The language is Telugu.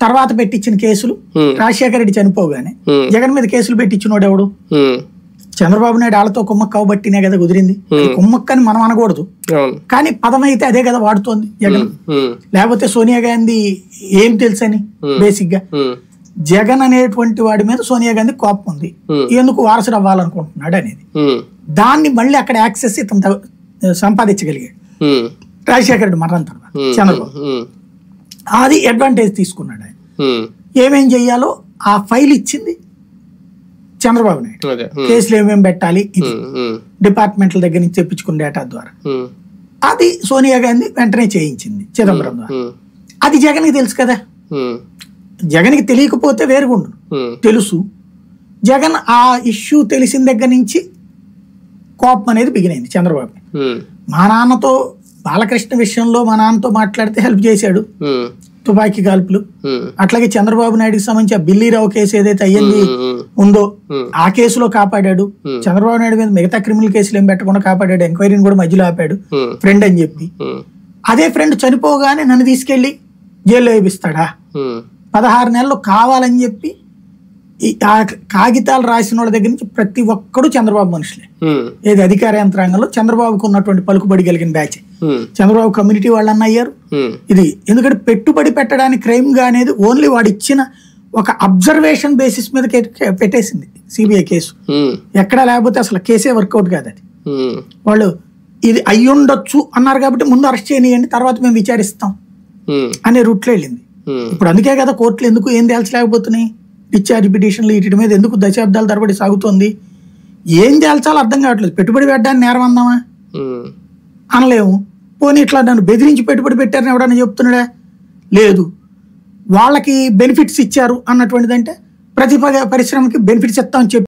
తర్వాత పెట్టించిన కేసులు Hmm. రాజశేఖర రెడ్డి చనిపోగానే Hmm. జగన్ మీద కేసులు పెట్టించినోడు ఎవడు ఉమ్, చంద్రబాబు నాయుడు వాళ్ళతో కుమ్మక్క కాబట్టినే కదా కుదిరింది అది కుమ్మక్కని మనం అనకూడదు అవును కానీ పదం అయితే అదే కదా వాడుతోంది జగన్ ఉమ్, లేకపోతే సోనియా గాంధీ ఏం తెలుసని బేసిక్ గా ఉమ్, జగన్ అనేటువంటి వాడి మీద సోనియా గాంధీ కోపం ఉంది Hmm. ఎందుకు వారసుడు అవ్వాలనుకుంటున్నాడు అనేది ఉమ్, దాన్ని మళ్ళీ అక్కడ యాక్సెస్ ఇతను త- సంపాదించగలిగాడు ఉమ్, రాజశేఖర రెడ్డి మరణం తర్వాత ఉమ్, చంద్రబాబు ఉమ్, అది అడ్వాంటేజ్ తీసుకున్నాడు ఆయన ఉమ్, ఏమేం చెయ్యాలో ఆ ఫైల్ ఇచ్చింది చంద్రబాబు నాయుడు అదే ఉమ్, కేసులు ఏమేమి పెట్టాలి ఇది ఉమ్, ఉమ్, డిపార్ట్మెంట్ల దగ్గర నుంచి తెప్పించుకున్న డేటా ద్వారా ఉమ్, అది సోనియా గాంధీ వెంటనే చేయించింది చిదంబరం ద్వారా ఉమ్, అది జగన్కి తెలుసు కదా ఉమ్, జగన్కి తెలియకపోతే వేరుగుండు ఉమ్, తెలుసు జగన్ ఆ ఇష్యూ తెలిసిన దగ్గర నుంచి కోపం అనేది బిగినైంది చంద్రబాబు ఉమ్, మా నాన్నతో బాలకృష్ణ విషయంలో మా నాన్నతో మాట్లాడితే హెల్ప్ చేశాడు ఉమ్, తుపాకీ కాల్పులు ఉమ్, అట్లాగే చంద్రబాబు నాయుడుకి సంబంధించి ఆ బిల్లీరావు కేసు ఏదైతే అయ్యింది ఉమ్, ఉందో Hmm. ఆ కేసులో కాపాడాడు Hmm. చంద్రబాబు నాయుడు మీద మిగతా క్రిమినల్ కేసులు ఏం పెట్టకుండా కాపాడాడు ఎంక్వైరీని కూడా మధ్యలో ఆపాడు ఉమ్, ఫ్రెండ్ అని చెప్పి ఉమ్, అదే ఫ్రెండ్ చనిపోగానే నన్ను తీసుకెళ్లి జైల్లో వేపిస్తాడా ఉమ్, పదహారు నెలలు కావాలని చెప్పి ఈ ఆ కాగితాలు రాసిన వాళ్ళ దగ్గర నుంచి ప్రతి ఒక్కడు చంద్రబాబు మనుషులే ఉమ్, ఏది అధికార యంత్రాంగంలో చంద్రబాబుకు ఉన్నటువంటి పలుకుబడి కలిగిన బ్యాచ్ ఉమ్, చంద్రబాబు కమ్యూనిటీ వాళ్ళన్న అయ్యారు ఉమ్, ఇది ఎందుకంటే పెట్టుబడి పెట్టడానికి క్రైమ్ గా అనేది ఓన్లీ వాడు ఇచ్చిన ఒక అబ్జర్వేషన్ బేసిస్ మీద కే- కే- పెట్టేసింది సిబిఐ కేసు ఉమ్, ఎక్కడా లేకపోతే అసలు కేసే వర్కౌట్ కాదు అది ఉమ్, వాళ్ళు ఇది అయ్యుండొచ్చు అన్నారు కాబట్టి ముందు అరెస్ట్ చేయనియండి తర్వాత మేము విచారిస్తాం ఉమ్, అనే రూట్లో వెళ్ళింది ఉమ్, ఇప్పుడు అందుకే కదా కోర్టులు ఎందుకు ఏం తేల్చలేకపోతున్నాయి డిశ్చార్జ్ పిటిషన్లు వీటి మీద ఎందుకు దశాబ్దాల తరబడి సాగుతోంది ఏం తేల్చాలో అర్థం కావట్లేదు పెట్టుబడి పెట్టడానికి నేరం అందామా ఉమ్, అనలేము పోనీ ఇట్లా నన్ను బెదిరించి పెట్టుబడి పెట్టారని ఎవడన్నా చెప్తున్నాడా లేదు వాళ్ళకి బెనిఫిట్స్ ఇచ్చారు అన్నటువంటిదంటే ప్రతి ప- పరిశ్రమకి బెనిఫిట్స్ ఇస్తామని చెప్పి